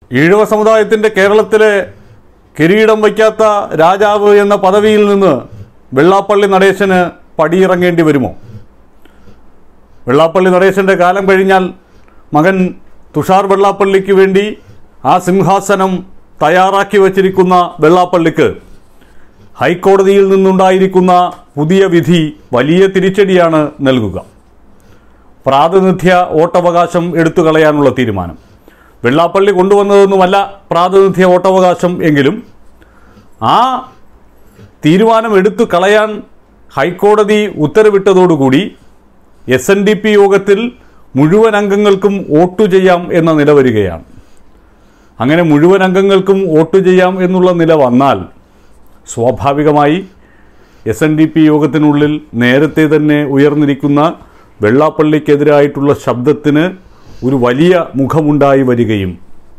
ഈഴവ സമുദായത്തിൻ്റെ കേരളത്തിലെ കിരീടം വയ്ക്കാത്ത രാജാവ് എന്ന പദവിയിൽ നിന്ന് വെള്ളാപ്പള്ളി നടേശന് പടിയിറങ്ങേണ്ടി വരുമോ വെള്ളാപ്പള്ളി നടേശൻ്റെ കാലം കഴിഞ്ഞാൽ മകൻ തുഷാർ വെള്ളാപ്പള്ളിക്ക് വേണ്ടി ആ സിംഹാസനം തയ്യാറാക്കി വച്ചിരിക്കുന്ന വെള്ളാപ്പള്ളിക്ക് ഹൈക്കോടതിയിൽ നിന്നുണ്ടായിരിക്കുന്ന പുതിയ വിധി വലിയ തിരിച്ചടിയാണ് നൽകുക പ്രാതിനിധ്യ വോട്ടവകാശം എടുത്തു കളയാനുള്ള തീരുമാനം വെള്ളാപ്പള്ളി കൊണ്ടുവന്നതൊന്നുമല്ല പ്രാതിനിധ്യ വോട്ടവകാശം എങ്കിലും ആ തീരുമാനം എടുത്തു കളയാൻ ഹൈക്കോടതി ഉത്തരവിട്ടതോടുകൂടി എസ് എൻ ഡി പി യോഗത്തിൽ മുഴുവൻ അംഗങ്ങൾക്കും വോട്ടു ചെയ്യാം എന്ന നില വരികയാണ് അങ്ങനെ മുഴുവൻ അംഗങ്ങൾക്കും വോട്ടു ചെയ്യാം എന്നുള്ള നില വന്നാൽ സ്വാഭാവികമായി എസ് എൻ ഡി പി യോഗത്തിനുള്ളിൽ നേരത്തെ തന്നെ ഉയർന്നിരിക്കുന്ന വെള്ളാപ്പള്ളിക്കെതിരായിട്ടുള്ള ശബ്ദത്തിന് ഒരു വലിയ മുഖമുണ്ടായി വരികയും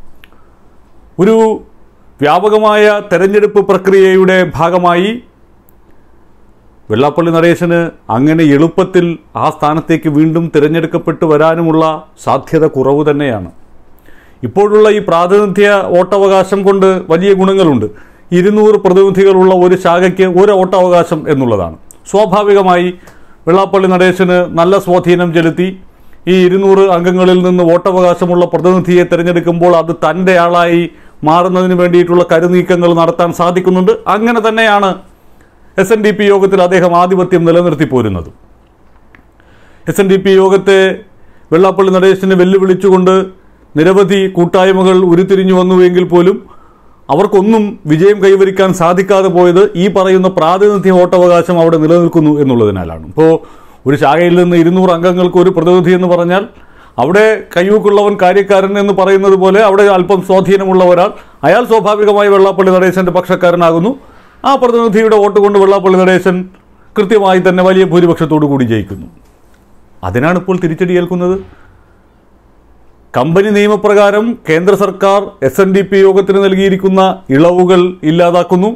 ഒരു വ്യാപകമായ തെരഞ്ഞെടുപ്പ് പ്രക്രിയയുടെ ഭാഗമായി വെള്ളാപ്പള്ളി നടേശന് അങ്ങനെ എളുപ്പത്തിൽ ആ സ്ഥാനത്തേക്ക് വീണ്ടും തിരഞ്ഞെടുക്കപ്പെട്ടു വരാനുമുള്ള സാധ്യത കുറവ് തന്നെയാണ് ഇപ്പോഴുള്ള ഈ പ്രാതിനിധ്യ വോട്ടവകാശം കൊണ്ട് വലിയ ഗുണങ്ങളുണ്ട് ഇരുന്നൂറ് പ്രതിനിധികളുള്ള ഒരു ശാഖയ്ക്ക് ഒരു വോട്ടവകാശം എന്നുള്ളതാണ് സ്വാഭാവികമായി വെള്ളാപ്പള്ളി നടേശന് നല്ല സ്വാധീനം ചെലുത്തി ഈ ഇരുന്നൂറ് അംഗങ്ങളിൽ നിന്ന് വോട്ടവകാശമുള്ള പ്രതിനിധിയെ തിരഞ്ഞെടുക്കുമ്പോൾ അത് തൻ്റെ ആളായി മാറുന്നതിന് വേണ്ടിയിട്ടുള്ള കരുനീക്കങ്ങൾ നടത്താൻ സാധിക്കുന്നുണ്ട് അങ്ങനെ തന്നെയാണ് എസ് എൻ ഡി പി യോഗത്തിൽ അദ്ദേഹം ആധിപത്യം നിലനിർത്തി പോരുന്നത് എസ് എൻ ഡി പി യോഗത്തെ വെള്ളാപ്പള്ളി നടേശനെ വെല്ലുവിളിച്ചുകൊണ്ട് നിരവധി കൂട്ടായ്മകൾ ഉരുത്തിരിഞ്ഞു വന്നുവെങ്കിൽ പോലും അവർക്കൊന്നും വിജയം കൈവരിക്കാൻ സാധിക്കാതെ പോയത് ഈ പറയുന്ന പ്രാതിനിധ്യ വോട്ടവകാശം അവിടെ നിലനിൽക്കുന്നു എന്നുള്ളതിനാലാണ് ഇപ്പോൾ ഒരു ശാഖയിൽ നിന്ന് ഇരുന്നൂറ് അംഗങ്ങൾക്ക് ഒരു പ്രതിനിധി എന്ന് പറഞ്ഞാൽ അവിടെ കയ്യൂക്കുള്ളവൻ കാര്യക്കാരൻ എന്ന് പറയുന്നത് പോലെ അവിടെ അല്പം സ്വാധീനമുള്ള ഒരാൾ അയാൾ സ്വാഭാവികമായി വെള്ളാപ്പള്ളി നടേശന്റെ പക്ഷക്കാരനാകുന്നു ആ പ്രതിനിധിയുടെ വോട്ട് കൊണ്ട് വെള്ളാപ്പള്ളി നടേശൻ കൃത്യമായി തന്നെ വലിയ ഭൂരിപക്ഷത്തോടു കൂടി ജയിക്കുന്നു അതിനാണ് ഇപ്പോൾ തിരിച്ചടിയേൽക്കുന്നത് കമ്പനി നിയമപ്രകാരം കേന്ദ്ര സർക്കാർ എസ് എൻ ഡി പി യോഗത്തിന് നൽകിയിരിക്കുന്ന ഇളവുകൾ ഇല്ലാതാക്കുന്നു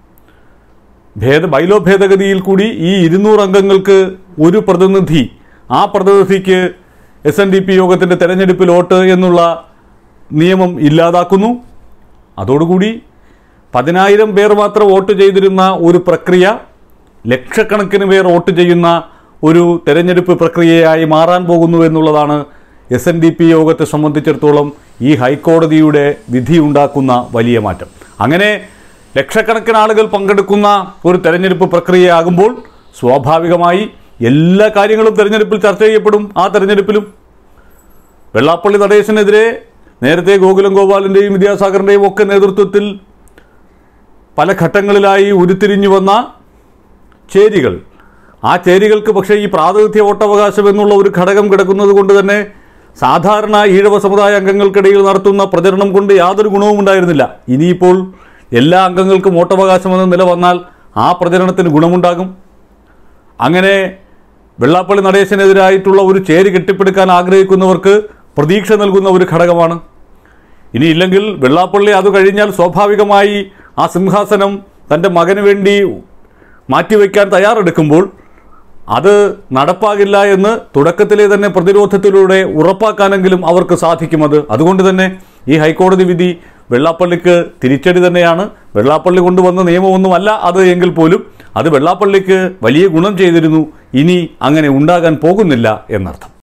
ഭേദ ബൈലോ ഭേദഗതിയിൽ കൂടി ഈ ഇരുന്നൂറ് അംഗങ്ങൾക്ക് ഒരു പ്രതിനിധി ആ പ്രതിനിധിക്ക് എസ് എൻ ഡി പി യോഗത്തിൻ്റെ തെരഞ്ഞെടുപ്പിൽ വോട്ട് എന്നുള്ള നിയമം ഇല്ലാതാക്കുന്നു അതോടുകൂടി പതിനായിരം പേർ മാത്രം വോട്ട് ചെയ്തിരുന്ന ഒരു പ്രക്രിയ ലക്ഷക്കണക്കിന് പേർ വോട്ട് ചെയ്യുന്ന ഒരു തെരഞ്ഞെടുപ്പ് പ്രക്രിയയായി മാറാൻ പോകുന്നു എന്നുള്ളതാണ് എസ് എൻ ഡി പി യോഗത്തെ സംബന്ധിച്ചിടത്തോളം ഈ ഹൈക്കോടതിയുടെ വിധി ഉണ്ടാക്കുന്ന വലിയ മാറ്റം അങ്ങനെ ലക്ഷക്കണക്കിന് ആളുകൾ പങ്കെടുക്കുന്ന ഒരു തെരഞ്ഞെടുപ്പ് പ്രക്രിയയാകുമ്പോൾ സ്വാഭാവികമായി എല്ലാ കാര്യങ്ങളും തെരഞ്ഞെടുപ്പിൽ ചർച്ച ചെയ്യപ്പെടും ആ തെരഞ്ഞെടുപ്പിലും വെള്ളാപ്പള്ളി നടേശനെതിരെ നേരത്തെ ഗോകുലം ഗോപാലിൻ്റെയും വിദ്യാസാഗറിൻ്റെയും ഒക്കെ നേതൃത്വത്തിൽ പല ഘട്ടങ്ങളിലായി ഉരുത്തിരിഞ്ഞു വന്ന ചേരികൾ ആ ചേരികൾക്ക് പക്ഷേ ഈ പ്രാതിനിധ്യ വോട്ടവകാശം എന്നുള്ള ഒരു ഘടകം കിടക്കുന്നത് കൊണ്ട് തന്നെ സാധാരണ ഈഴവ സമുദായ അംഗങ്ങൾക്കിടയിൽ നടത്തുന്ന പ്രചരണം കൊണ്ട് യാതൊരു ഗുണവും ഉണ്ടായിരുന്നില്ല ഇനിയിപ്പോൾ എല്ലാ അംഗങ്ങൾക്കും വോട്ടവകാശം എന്ന നില വന്നാൽ ആ പ്രചരണത്തിന് ഗുണമുണ്ടാകും അങ്ങനെ വെള്ളാപ്പള്ളി നടേശനെതിരായിട്ടുള്ള ഒരു ചേരി കെട്ടിപ്പടുക്കാൻ ആഗ്രഹിക്കുന്നവർക്ക് പ്രതീക്ഷ നൽകുന്ന ഒരു ഘടകമാണ് ഇനി ഇല്ലെങ്കിൽ വെള്ളാപ്പള്ളി അത് കഴിഞ്ഞാൽ സ്വാഭാവികമായി ആ സിംഹാസനം തൻ്റെ മകന് വേണ്ടി മാറ്റിവെക്കാൻ തയ്യാറെടുക്കുമ്പോൾ അത് നടപ്പാകില്ല എന്ന് തുടക്കത്തിലെ തന്നെ പ്രതിരോധത്തിലൂടെ ഉറപ്പാക്കാനെങ്കിലും അവർക്ക് സാധിക്കും അത് അതുകൊണ്ട് തന്നെ ഈ ഹൈക്കോടതി വിധി വെള്ളാപ്പള്ളിക്ക് തിരിച്ചടി തന്നെയാണ് വെള്ളാപ്പള്ളി കൊണ്ടുവന്ന നിയമമൊന്നുമല്ല അത് എങ്കിൽ പോലും അത് വെള്ളാപ്പള്ളിക്ക് വലിയ ഗുണം ചെയ്തിരുന്നു ഇനി അങ്ങനെ ഉണ്ടാകാൻ പോകുന്നില്ല എന്നർത്ഥം